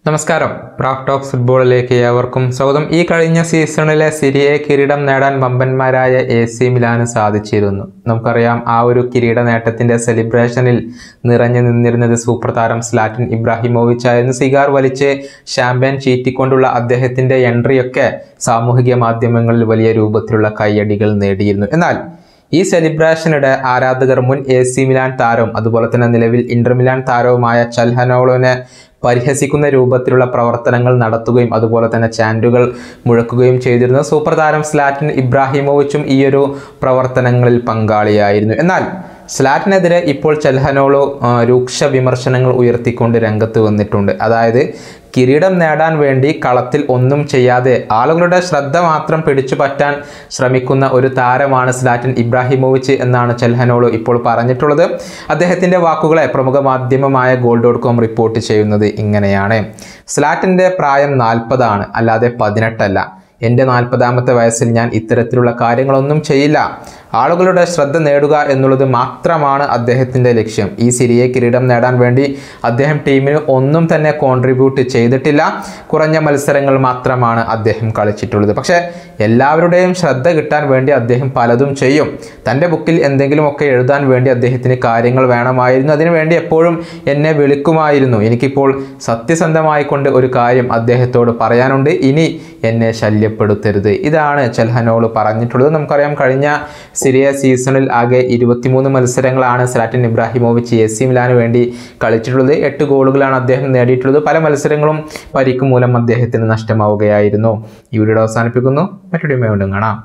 നമസ്കാരം Raf talks ഫുട്ബോളിലേക്ക് ഏവർക്കും സ്വാഗതം ഈ കഴിഞ്ഞ സീസണിലെ സിരിയെ കിരീടം നേടാൻ വമ്പന്മാരായ എ സി മിലാന് സാധിച്ചിരുന്നു നമുക്കറിയാം ആ ഒരു കിരീട നേട്ടത്തിന്റെ സെലിബ്രേഷനിൽ നിറഞ്ഞു നിന്നിരുന്നത് സൂപ്പർ താരം സ്ലാറ്റിൻ ഇബ്രാഹിമോവിച്ച് ആയിരുന്നു സിഗാർ വലിച്ച് ഷാമ്പ്യൻ ചീറ്റിക്കൊണ്ടുള്ള അദ്ദേഹത്തിന്റെ എൻട്രിയൊക്കെ സാമൂഹിക മാധ്യമങ്ങളിൽ വലിയ രൂപത്തിലുള്ള കയ്യടികൾ നേടിയിരുന്നു എന്നാൽ ഈ സെലിബ്രേഷനിടെ ആരാധകർ മുൻ എ സി മിലാൻ താരവും അതുപോലെ തന്നെ നിലവിൽ ഇന്റർ മിലാൻ താരവുമായ ചൽഹനോളോനെ പരിഹസിക്കുന്ന രൂപത്തിലുള്ള പ്രവർത്തനങ്ങൾ നടത്തുകയും അതുപോലെ തന്നെ ചാൻഡുകൾ മുഴക്കുകയും ചെയ്തിരുന്നു സൂപ്പർ താരം സ്ലാറ്റിൻ ഇബ്രാഹിമോവിച്ചും ഈ ഒരു പ്രവർത്തനങ്ങളിൽ പങ്കാളിയായിരുന്നു എന്നാൽ സ്ലാറ്റിനെതിരെ ഇപ്പോൾ ചെൽഹനോളോ ആ, രൂക്ഷ വിമർശനങ്ങൾ ഉയർത്തിക്കൊണ്ട് രംഗത്ത് വന്നിട്ടുണ്ട് അതായത് കിരീടം നേടാൻ വേണ്ടി കളത്തിൽ ഒന്നും ചെയ്യാതെ ആളുകളുടെ ശ്രദ്ധ മാത്രം പിടിച്ചു പറ്റാൻ ശ്രമിക്കുന്ന ഒരു താരമാണ് സ്ലാറ്റിൻ ഇബ്രാഹിമോവിച്ച് എന്നാണ് ചെൽഹനോളോ ഇപ്പോൾ പറഞ്ഞിട്ടുള്ളത് അദ്ദേഹത്തിൻ്റെ വാക്കുകളെ പ്രമുഖ മാധ്യമമായ ഗോൾ ഡോട്ട് കോം റിപ്പോർട്ട് ചെയ്യുന്നത് ഇങ്ങനെയാണ് സ്ലാറ്റിൻ്റെ പ്രായം നാൽപ്പതാണ് അല്ലാതെ പതിനെട്ടല്ല എൻ്റെ നാൽപ്പതാമത്തെ വയസ്സിൽ ഞാൻ ഇത്തരത്തിലുള്ള കാര്യങ്ങളൊന്നും ചെയ്യില്ല ആളുകളുടെ ശ്രദ്ധ നേടുക എന്നുള്ളത് മാത്രമാണ് അദ്ദേഹത്തിൻ്റെ ലക്ഷ്യം ഈ സിരിയെ കിരീടം നേടാൻ വേണ്ടി അദ്ദേഹം ടീമിന് ഒന്നും തന്നെ കോൺട്രിബ്യൂട്ട് ചെയ്തിട്ടില്ല കുറഞ്ഞ മത്സരങ്ങൾ മാത്രമാണ് അദ്ദേഹം കളിച്ചിട്ടുള്ളത് പക്ഷേ എല്ലാവരുടെയും ശ്രദ്ധ കിട്ടാൻ വേണ്ടി അദ്ദേഹം പലതും ചെയ്യും തൻ്റെ ബുക്കിൽ എന്തെങ്കിലുമൊക്കെ എഴുതാൻ വേണ്ടി അദ്ദേഹത്തിന് കാര്യങ്ങൾ വേണമായിരുന്നു അതിനുവേണ്ടി എപ്പോഴും എന്നെ വിളിക്കുമായിരുന്നു എനിക്കിപ്പോൾ സത്യസന്ധമായിക്കൊണ്ട് ഒരു കാര്യം അദ്ദേഹത്തോട് പറയാനുണ്ട് ഇനി എന്നെ ശല്യപ്പെടുത്തരുത് ഇതാണ് ചെൽഹനോട് പറഞ്ഞിട്ടുള്ളത് നമുക്കറിയാം കഴിഞ്ഞ സിറിയ സീസണിൽ ആകെ ഇരുപത്തിമൂന്ന് മത്സരങ്ങളാണ് സലാറ്റിൻ ഇബ്രാഹിമോവിച്ച് എ സി മിലാന് വേണ്ടി കളിച്ചിട്ടുള്ളത് എട്ട് ഗോളുകളാണ് അദ്ദേഹം നേടിയിട്ടുള്ളത് പല മത്സരങ്ങളും പരിക്ക് മൂലം അദ്ദേഹത്തിന് നഷ്ടമാവുകയായിരുന്നു ഈ വീഡിയോ അവസാനിപ്പിക്കുന്നു മറ്റൊരു വീണ്ടും കാണാം